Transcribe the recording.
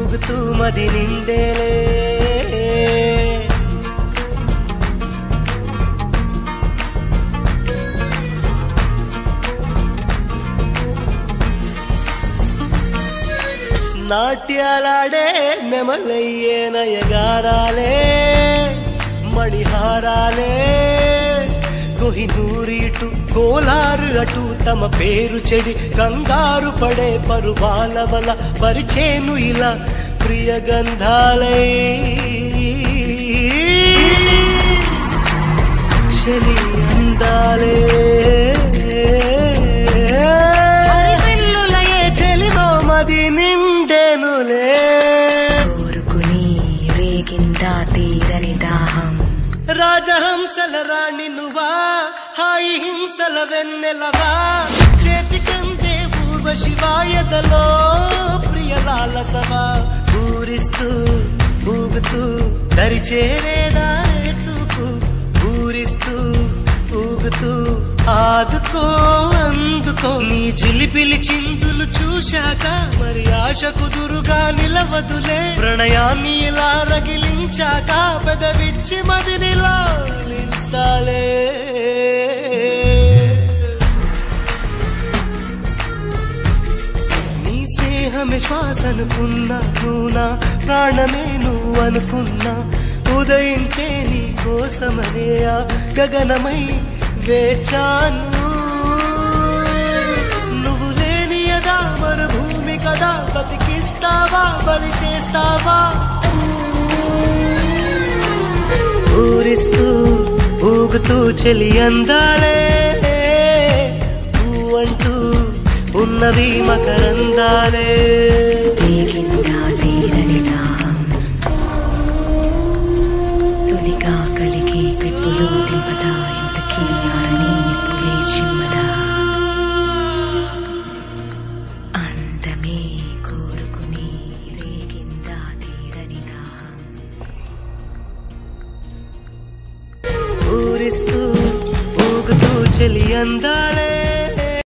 ఊగుతూ మది నిండేలే నాట్యాలాడే నెమలయ్యే నయగారాలే మణిహారాలే కొహినూరిటు కోలారు అటు తమ పేరు చెడి కంగారు పడే పరువాల వల పరిచేను ఇలా ప్రియ గంధాలై చలి అందాలే వెల్లులయే చెలిలో మది నిండెనులే కోరుకుని రేగిందా తీరని దాహం రాజహంసల రాణి నువ్వా హాయి హింసల వెన్నెలవా చేతికందే పూర్వ శివాయదలో ప్రియలాలసవా ఊరిస్తూ ఊగుతూ దరిచేరేదారే చూపు ఊరిస్తూ ఊగుతూ ఆదుకో అందుకో నీ చిలిపిలి చిందులు చూశాక మరి ఆశ కుదురుగా నిలవదులే ప్రణయాన్ని ఇలా రగిలించాక పెదవిచ్చి మదినిలా లించాలే నీ స్నేహమే శ్వాసనుకున్నా నువ్వు ప్రాణమే నువ్వు అనుకున్నా ఉదయించే నీ కోసమనే ఆ గగనమై వేచాను నువ్వు లేని యదా మరుభూమి కదా బతికిస్తావా బలి చేస్తావా ఊరిస్తూ ఊగుతూ చెలి అందాలే అంటూ ఉన్నవి మకరందాలే రేగిందా తీరని దాహం తొలిగా కలిగే క్లిప్పులు దింపదా ఇంతకీ ఆరని నిప్పులే చిమ్మదా అందమే కోరుకుని రేగిందా తీరని దాహం ఊరిస్తూ ఊగుతూ చెలి అందాలే